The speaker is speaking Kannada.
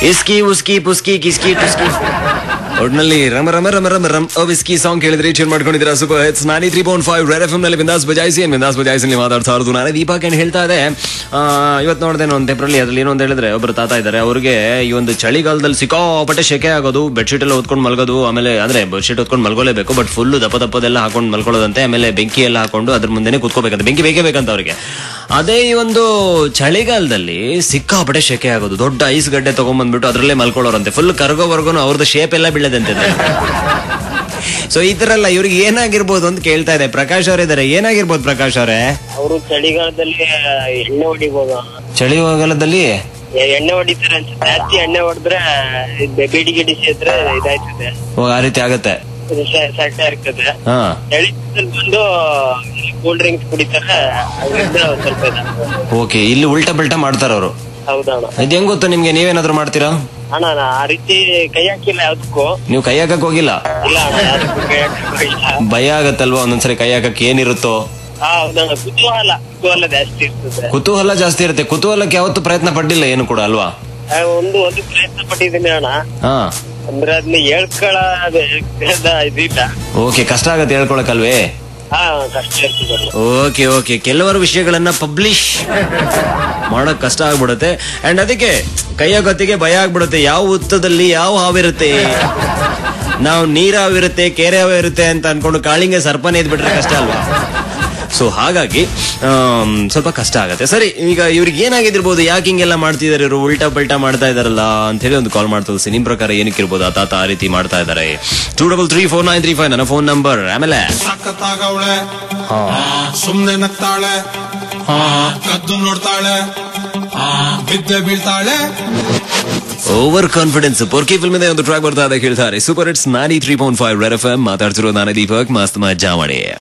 ಇಸ್ಕಿ ಉಸ್ಕಿ ಪುಸ್ಕಿ ಕಿಸ್ಕಿ ಟುಸ್ಕಿ ಒಟ್ನಲ್ಲಿ ರಮ ರಮ ರಮ ರಮ ರಮ್ ಅ ವಿಸ್ಕಿ ಸಾಂಗ್ ಕೇಳಿದ್ರೆ ಟ್ಯೂನ್ ಮಾಡ್ಕೊಂಡಿದ್ದೀರಾ super hits ninety three point five red F ನಲ್ಲಿ ಬಿಂದಾಸ್ ಬಜಾಯಿಸಿ ಏನ್ ಬಿಂದಾಸ್ ಬಜಾಯಿಸಿ ಮಾತಾಡ್ತಾ ಇರೋದು ನಾನೇ ದೀಪಕ್ ಏನ್ ಹೇಳ್ತಾ ಇದೆ ಆ, ಇವತ್ತು ನೋಡಿದೆ ಒಂದು ಪೇಪರಲ್ಲಿ ಅದ್ರಲ್ಲಿ ಏನು ಅಂತ ಹೇಳಿದ್ರೆ ಒಬ್ಬರು ತಾತ ಇದ್ದಾರೆ ಅವ್ರಿಗೆ ಈ ಒಂದು ಚಳಿಗಾಲದಲ್ಲಿ ಸಿಕ್ಕಾಪಟ್ಟೆ ಶೆಕೆ ಆಗೋದು ಬೆಡ್ಶೀಟ್ ಎಲ್ಲ ಹೊತ್ಕೊಂಡು ಮಲ್ಗೋದು ಆಮೇಲೆ ಅಂದ್ರೆ ಬೆಡ್ಶೀಟ್ ಹೊತ್ಕೊಂಡು ಮಲ್ಗೋಲೇಬೇಕು ಬಟ್ ಫುಲ್ ದಪ್ಪ ದಪ್ಪದೆಲ್ಲ ಹಾಕೊಂಡು ಮಲ್ಕೊಳ್ಳೋದಂತೆ ಆಮೇಲೆ ಬೆಂಕಿ ಎಲ್ಲ ಹಾಕೊಂಡು ಅದ್ರ ಮುಂದೆನೆ ಕೂತ್ಕೋಬೇಕಂತ ಬೆಂಕಿ ಬೇಕೇ ಬೇಕಂತ ಅವ್ರಿಗೆ ಅದೇ ಈ ಒಂದು ಚಳಿಗಾಲದಲ್ಲಿ ಸಿಕ್ಕಾಪಟ್ಟೆ ಶೆಕೆ ಆಗೋದು ದೊಡ್ಡ ಐಸ್ ಗಡ್ಡೆ ತಗೊಂಡ್ಬಂದ್ಬಿಟ್ಟು ಅದ್ರಲ್ಲೇ ಮಲ್ಕೊಳ್ಳೋರಂತೆ ಫುಲ್ ಕರ್ಗೋವರ್ಗುನು ಅವ್ರದ್ದು ಶೇಪ್ ಎಲ್ಲ ಬೀಳದಂತೆ ಸೊ ಈ ತರ ಎಲ್ಲ ಇವ್ರಿಗೆ ಏನಾಗಿರ್ಬೋದು ಅಂತ ಕೇಳ್ತಾ ಇದೆ ಪ್ರಕಾಶ್ ಅವರಿದ್ದಾರೆ ಏನಾಗಿರ್ಬೋದು ಪ್ರಕಾಶ್ ಅವರೇ ಅವರು ಚಳಿಗಾಲದಲ್ಲಿ ಎಣ್ಣೆ ಹೊಡಿಬೋದು ಚಳಿಗಾಲದಲ್ಲಿ ಎ- ಎಣ್ಣೆ ಹೊಡಿತಾರೆ ಅನ್ಸುತ್ತೆ ಜಾಸ್ತಿ ಎಣ್ಣೆ ಹೊಡೆದ್ರೆ ಬೇಡಿ ಗಿಡಿ ಸೇದ್ರೆ ಇದಾಯ್ತದೆ ಓ, ಆ ರೀತಿ ಆಗತ್ತೆ ಸಡ್ಡ ಇರ್ತದೆ ಹಾ ಚಳಿಗಾಲದಲ್ಲಿ ಬಂದು ಕೂಲ್ ಡ್ರಿಂಕ್ಸ್ ಕುಡಿತಾರೆ ಅದರಿಂದ ಒಂದ್ ಸ್ವಲ್ಪ ಇದಾಗ್ತದೆ. ಓಕೆ ಇಲ್ಲಿ ಉಲ್ಟಾ ಬಿಲ್ಟಾ ಮಾಡ್ತಾರ ಅವರು ಹೌದಣ್ಣ ಇದು ಹೆಂಗ್ ಗೊತ್ತು ನಿಮ್ಗೆ ನೀವೇನಾದ್ರೂ ಮಾಡ್ತೀರಾ ಅಣ್ಣ ನಾ ಆ ರೀತಿ ಕೈ ಹಾಕಿಲ್ಲ ಯಾವ್ದಕ್ಕೂ ನೀವು ಕೈ ಹಾಕಕ್ ಹೋಗಿಲ್ಲ ಇಲ್ಲ ಅಣ್ಣ ಯಾವ್ದಕ್ಕೂ ಕೈ ಹಾಕಕ್ ಹೋಗಿಲ್ಲ. ಭಯ ಆಗತ್ತಲ್ವಾ ಒಂದೊಂದ್ಸರಿ ಕೈ ಹಾಕಕ್ ಏನಿರುತ್ತೋ ಹಾ ಹೌದಣ್ಣ ಕುತೂಹಲ ಕುತೂಹಲ ಜಾಸ್ತಿ ಇರ್ತದೆ ಕುತೂಹಲ ಜಾಸ್ತಿ ಇರುತ್ತೆ ಕುತೂಹಲಕ್ಕೆ ಯಾವತ್ತೂ ಪ್ರಯತ್ನ ಪಟ್ಟಿಲ್ಲ ಏನು ಕೂಡ ಅಲ್ವಾ ಆ, ಒಂದು ಒಂದು ಪ್ರಯತ್ನ ಪಟ್ಟಿದ್ದೀನಿ ಅಣ್ಣ ಹಾ ಅಂದ್ರೆ ಅದನ್ನ ಹೇಳ್ಕೊಳ ಇದಿಲ್ಲ ಓಕೆ ಕಷ್ಟ ಆಗತ್ತೆ ಹೇಳ್ಕೊಳಕಲ್ವೇ ಹಾ ಕಷ್ಟ ಇರ್ತದೆ ಓಕೆ ಓಕೆ ಕೆಲವರು ವಿಷಯಗಳನ್ನ ಪಬ್ಲಿಷ್ ಮಾಡಕ್ ಕಷ್ಟ ಆಗ್ಬಿಡುತ್ತೆ ಅಂಡ್ ಅದಕ್ಕೆ ಕೈಯ ಗೊತ್ತಿಗೆ ಭಯ ಆಗ್ಬಿಡುತ್ತೆ ಯಾವ ಹುತ್ತದಲ್ಲಿ ಯಾವ ಹಾವಿರುತ್ತೆ ನಾವು ನೀರ್ ಹಾವಿರುತ್ತೆ ಕೆರೆ ಹಾವಿರುತ್ತೆ ಅಂತ ಅನ್ಕೊಂಡು ಕಾಳಿಂಗೆ ಸರ್ಪನೇ ಇದ್ಬಿಟ್ರೆ ಕಷ್ಟ ಅಲ್ವಾ ಸೊ ಹಾಗಾಗಿ ಆಮ್, ಸ್ವಲ್ಪ ಕಷ್ಟ ಆಗತ್ತೆ ಸರಿ ಈಗ ಇವ್ರಿಗೆ ಏನಾಗಿದಿರ್ಬೋದು ಯಾಕೆ ಹಿಂಗೆಲ್ಲ ಮಾಡ್ತಿದಾರೆ ಇವರು ಉಲ್ಟಾ ಪಲ್ಟಾ ಮಾಡ್ತಾ ಇದಾರಲ್ಲ ಅಂತ ಹೇಳಿ ಒಂದು ಕಾಲ್ ಮಾಡ್ತದೆ ನಿಮ್ ಪ್ರಕಾರ ಏನಕ್ಕೆ ಇರ್ಬೋದು ಆ ತಾತ ಆ ರೀತಿ ಮಾಡ್ತಾ ಇದಾರೆ two double three four nine three five ನನ್ನ ಫೋನ್ ನಂಬರ್ ಆಮೇಲೆ ಸಖತ್ತಾಗವಳೆ ಸುಮ್ನೆ ನಗ್ತಾಳೆ ಕದ್ದು ನೋಡ್ತಾಳೆ ಬಿದ್ದೆ ಬೀಳ್ತಾಳೆ ಓವರ್ ಕಾನ್ಫಿಡೆನ್ಸ್ ಪೊರ್ಕಿ ಫಿಲ್ಮ್ ಒಂದು ಟ್ರ್ಯಾಕ್ ಬರ್ತಾ ಇದೆ ಕೇಳ್ತಾರೆ super hits ninety three point five red F M ಮಾತಾಡ್ತಿರೋ ನಾನೇ ದೀಪಕ್ ಮಸ್ತ್ ಮಜ್ಜಾ ಮಾಡಿ